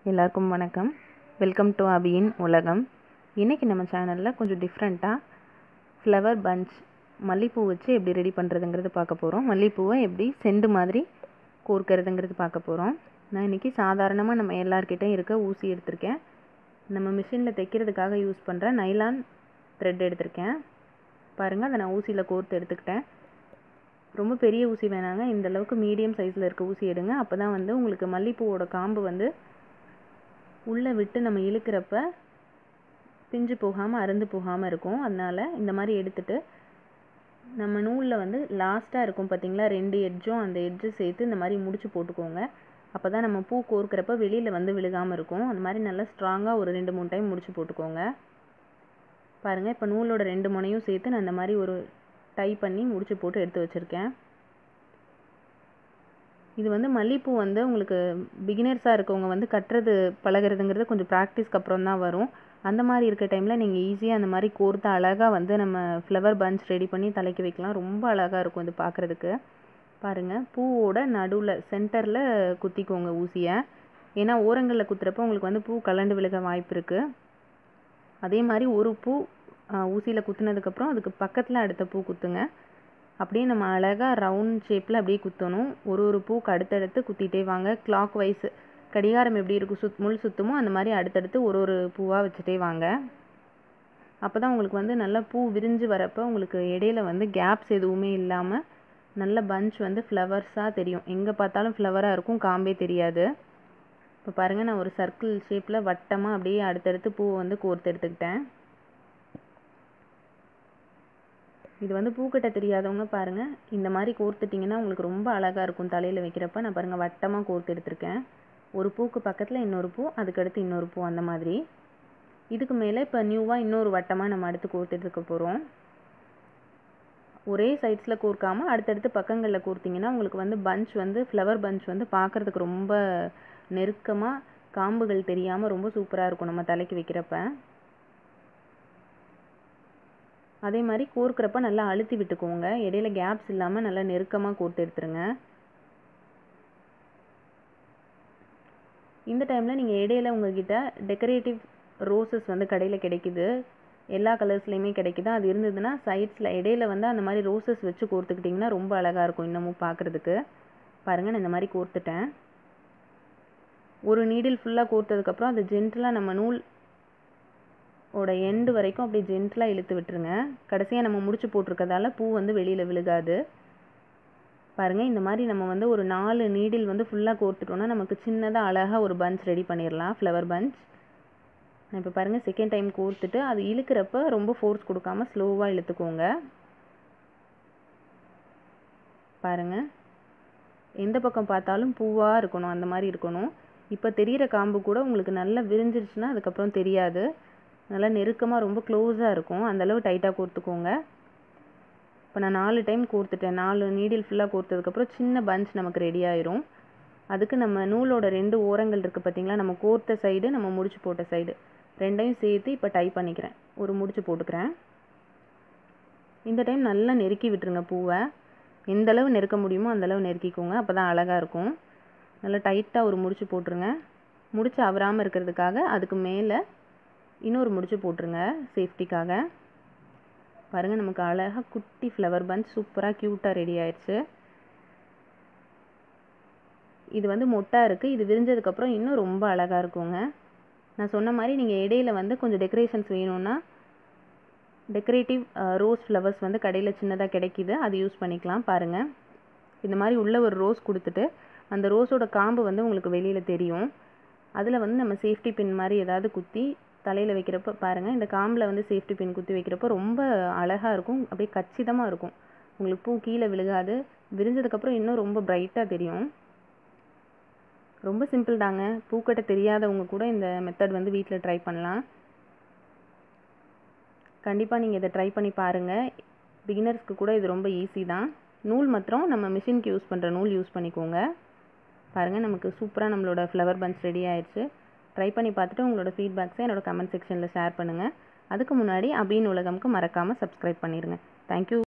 எல்லாருக்கும் வணக்கம் welcome to அபியின் உலகம் இன்றைக்கி நம்ம சேனலில் கொஞ்சம் டிஃப்ரெண்ட்டாக ஃப்ளவர் பஞ்ச் மல்லிப்பூ வச்சு எப்படி ரெடி பண்ணுறதுங்கிறது பார்க்க போகிறோம் மல்லிப்பூவை எப்படி செண்டு மாதிரி கோர்க்கறதுங்கிறது பார்க்க போகிறோம் நான் இன்றைக்கி சாதாரணமாக நம்ம எல்லார்கிட்டையும் இருக்க ஊசி எடுத்திருக்கேன் நம்ம மிஷினில் தைக்கிறதுக்காக யூஸ் பண்ணுற நைலான் த்ரெட் எடுத்திருக்கேன் பாருங்கள் அதை நான் ஊசியில் கோர்த்து எடுத்துக்கிட்டேன் ரொம்ப பெரிய ஊசி வேணாங்க இந்த அளவுக்கு மீடியம் சைஸில் இருக்க ஊசி எடுங்க அப்போ தான் வந்து உங்களுக்கு மல்லிப்பூவோட காம்பு வந்து உள்ளே விட்டு நம்ம இழுக்கிறப்ப பிஞ்சு போகாமல் அறுந்து போகாமல் இருக்கும் அதனால் இந்த மாதிரி எடுத்துட்டு நம்ம நூலில் வந்து லாஸ்ட்டாக இருக்கும் பார்த்தீங்களா ரெண்டு எட்ஜும் அந்த எட்ஜு சேர்த்து இந்த மாதிரி முடிச்சு போட்டுக்கோங்க அப்போ தான் நம்ம பூ கோர்க்கிறப்ப வெளியில் வந்து விழுகாமல் இருக்கும் அந்த மாதிரி நல்லா ஸ்ட்ராங்காக ஒரு ரெண்டு மூணு டைம் முடிச்சு போட்டுக்கோங்க பாருங்கள் இப்போ நூலோட ரெண்டு முனையும் சேர்த்து நான் இந்த மாதிரி ஒரு டை பண்ணி முடிச்சு போட்டு எடுத்து வச்சுருக்கேன் இது வந்து மல்லிகைப்பூ வந்து உங்களுக்கு பிகினர்ஸாக இருக்கவங்க வந்து கட்டுறது பழகிறதுங்கிறது கொஞ்சம் ப்ராக்டிஸ்க்கு அப்புறம் தான் வரும் அந்த மாதிரி இருக்க டைமில் நீங்கள் ஈஸியாக அந்த மாதிரி கோர்த்து அழகாக வந்து நம்ம ஃப்ளவர் பஞ்ச் ரெடி பண்ணி தலைக்கு வைக்கலாம் ரொம்ப அழகாக இருக்கும் இது பார்க்குறதுக்கு பாருங்கள் பூவோட நடுவில் சென்டரில் குத்திக்கோங்க ஊசியை ஏன்னா ஓரங்களில் குத்துறப்போ உங்களுக்கு வந்து பூ கலண்டு விழுக வாய்ப்பு இருக்குது அதே மாதிரி ஒரு பூ ஊசியில் குத்துனதுக்கப்புறம் அதுக்கு பக்கத்தில் அடுத்த பூ குத்துங்க அப்படியே நம்ம அழகாக ரவுண்ட் ஷேப்பில் அப்படியே குத்தணும் ஒரு ஒரு பூக்கு அடுத்தடுத்து குத்திட்டே வாங்க கிளாக் வைஸ் கடிகாரம் எப்படி இருக்கும் சுத் முள் சுத்துமோ அந்த மாதிரி அடுத்தடுத்து ஒரு ஒரு பூவாக வச்சுட்டே வாங்க அப்போ தான் உங்களுக்கு வந்து நல்லா பூ விரிஞ்சு வரப்போ உங்களுக்கு இடையில வந்து கேப்ஸ் எதுவுமே இல்லாமல் நல்ல பஞ்ச் வந்து ஃப்ளவர்ஸாக தெரியும் எங்கே பார்த்தாலும் ஃப்ளவராக இருக்கும் காம்பே தெரியாது இப்போ பாருங்கள் நான் ஒரு சர்க்கிள் ஷேப்பில் வட்டமாக அப்படியே அடுத்தடுத்து பூவை வந்து கோர்த்து எடுத்துக்கிட்டேன் இது வந்து பூக்கட்டை தெரியாதவங்க பாருங்கள் இந்த மாதிரி கோர்த்துட்டிங்கன்னா உங்களுக்கு ரொம்ப அழகாக இருக்கும் தலையில் வைக்கிறப்ப நான் பாருங்கள் வட்டமாக கோர்த்து எடுத்திருக்கேன் ஒரு பூக்கு பக்கத்தில் இன்னொரு பூ அதுக்கடுத்து இன்னொரு பூ அந்த மாதிரி இதுக்கு மேலே இப்போ நியூவாக இன்னொரு வட்டமாக நம்ம அடுத்து கோர்த்துட்டு இருக்க போகிறோம் ஒரே சைட்ஸில் கோர்க்காமல் அடுத்தடுத்து பக்கங்களில் கோர்த்திங்கன்னா உங்களுக்கு வந்து பஞ்ச் வந்து ஃப்ளவர் பஞ்ச் வந்து பார்க்குறதுக்கு ரொம்ப நெருக்கமாக காம்புகள் தெரியாமல் ரொம்ப சூப்பராக இருக்கும் நம்ம தலைக்கு வைக்கிறப்ப அதே மாதிரி கோர்க்கிறப்ப நல்லா அழுத்தி விட்டுக்கோங்க இடையில கேப்ஸ் இல்லாமல் நல்லா நெருக்கமாக கோர்த்து எடுத்துருங்க இந்த டைமில் நீங்கள் இடையில உங்ககிட்ட டெக்கரேட்டிவ் ரோசஸ் வந்து கடையில் கிடைக்குது எல்லா கலர்ஸ்லேயுமே கிடைக்குது அது இருந்ததுன்னா சைட்ஸில் இடையில வந்து அந்த மாதிரி ரோசஸ் வச்சு கோர்த்துக்கிட்டிங்கன்னா ரொம்ப அழகாக இருக்கும் இன்னமும் பார்க்குறதுக்கு பாருங்கள் நான் இந்த மாதிரி கோர்த்துட்டேன் ஒரு நீடில் ஃபுல்லாக கோர்த்ததுக்கப்புறம் அது ஜென்டலாக நம்ம நூல் ஓட எண்டு வரைக்கும் அப்படியே ஜென்டலாக இழுத்து விட்டுருங்க கடைசியாக நம்ம முடிச்சு போட்டிருக்கதால பூ வந்து வெளியில் விழுகாது பாருங்கள் இந்த மாதிரி நம்ம வந்து ஒரு நாலு நீடில் வந்து ஃபுல்லாக கோர்த்துட்டோம்னா நமக்கு சின்னதாக அழகாக ஒரு பஞ்ச் ரெடி பண்ணிடலாம் ஃப்ளவர் பஞ்ச் நான் இப்போ பாருங்கள் செகண்ட் டைம் கோர்த்துட்டு அது இழுக்கிறப்ப ரொம்ப ஃபோர்ஸ் கொடுக்காம ஸ்லோவாக இழுத்துக்கோங்க பாருங்கள் எந்த பக்கம் பார்த்தாலும் பூவாக இருக்கணும் அந்த மாதிரி இருக்கணும் இப்போ தெரிகிற காம்பு கூட உங்களுக்கு நல்லா விரிஞ்சிருச்சுன்னா அதுக்கப்புறம் தெரியாது நல்லா நெருக்கமாக ரொம்ப க்ளோஸாக இருக்கும் அந்தளவு டைட்டாக கோர்த்துக்கோங்க இப்போ நான் நாலு டைம் கோர்த்துட்டேன் நாலு நீடில் ஃபுல்லாக கோர்த்ததுக்கப்புறம் சின்ன பஞ்ச் நமக்கு ரெடி ஆயிரும் அதுக்கு நம்ம நூலோட ரெண்டு ஓரங்கள் இருக்குது பார்த்தீங்களா நம்ம கோர்த்த சைடு நம்ம முடிச்சு போட்ட சைடு ரெண்டையும் சேர்த்து இப்போ டை பண்ணிக்கிறேன் ஒரு முடிச்சு போட்டுக்கிறேன் இந்த டைம் நல்லா நெருக்கி விட்டுருங்க பூவை எந்த அளவு நெருக்க முடியுமோ அந்தளவு நெருக்கிக்கோங்க அப்போ தான் அழகாக இருக்கும் நல்லா டைட்டாக ஒரு முடிச்சு போட்டுருங்க முடிச்சு அவராமல் இருக்கிறதுக்காக அதுக்கு மேலே இன்னொரு முடிச்சு போட்டுருங்க சேஃப்டிக்காக பாருங்கள் நமக்கு அழகாக குட்டி ஃப்ளவர் பஞ்ச் சூப்பராக க்யூட்டாக ரெடி ஆயிடுச்சு இது வந்து மொட்டாக இருக்குது இது விரிஞ்சதுக்கப்புறம் இன்னும் ரொம்ப அழகாக இருக்குங்க நான் சொன்ன மாதிரி நீங்கள் இடையில வந்து கொஞ்சம் டெக்கரேஷன்ஸ் வேணும்னா டெக்கரேட்டிவ் ரோஸ் ஃப்ளவர்ஸ் வந்து கடையில் சின்னதாக கிடைக்கிது அது யூஸ் பண்ணிக்கலாம் பாருங்கள் இந்த மாதிரி உள்ள ஒரு ரோஸ் கொடுத்துட்டு அந்த ரோஸோட காம்பு வந்து உங்களுக்கு வெளியில் தெரியும் அதில் வந்து நம்ம சேஃப்டி பின் மாதிரி ஏதாவது குத்தி தலையில் வைக்கிறப்ப பாருங்கள் இந்த காம்பில் வந்து சேஃப்டி பின் குத்தி வைக்கிறப்போ ரொம்ப அழகாக இருக்கும் அப்படியே கச்சிதமாக இருக்கும் உங்களுக்கு பூ கீழே விழுகாது விரிஞ்சதுக்கப்புறம் இன்னும் ரொம்ப பிரைட்டாக தெரியும் ரொம்ப சிம்பிள் தாங்க பூக்கட்டை தெரியாதவங்க கூட இந்த மெத்தட் வந்து வீட்டில் ட்ரை பண்ணலாம் கண்டிப்பாக நீங்கள் இதை ட்ரை பண்ணி பாருங்கள் பிகினர்ஸ்க்கு கூட இது ரொம்ப ஈஸி தான் நூல் மாத்திரம் நம்ம மிஷினுக்கு யூஸ் பண்ணுற நூல் யூஸ் பண்ணிக்கோங்க பாருங்கள் நமக்கு சூப்பராக நம்மளோட ஃப்ளவர் பஞ்ச் ரெடி ஆயிடுச்சு ட்ரை பண்ணி பார்த்துட்டு உங்களோட ஃபீட்பேக்ஸை என்னோட கமெண்ட் செக்ஷனில் ஷேர் பண்ணுங்கள் அதுக்கு முன்னாடி அப்படின்னு உலகம்க்கு மறக்காமல் சப்ஸ்கிரைப் பண்ணிடுங்க தேங்க்யூ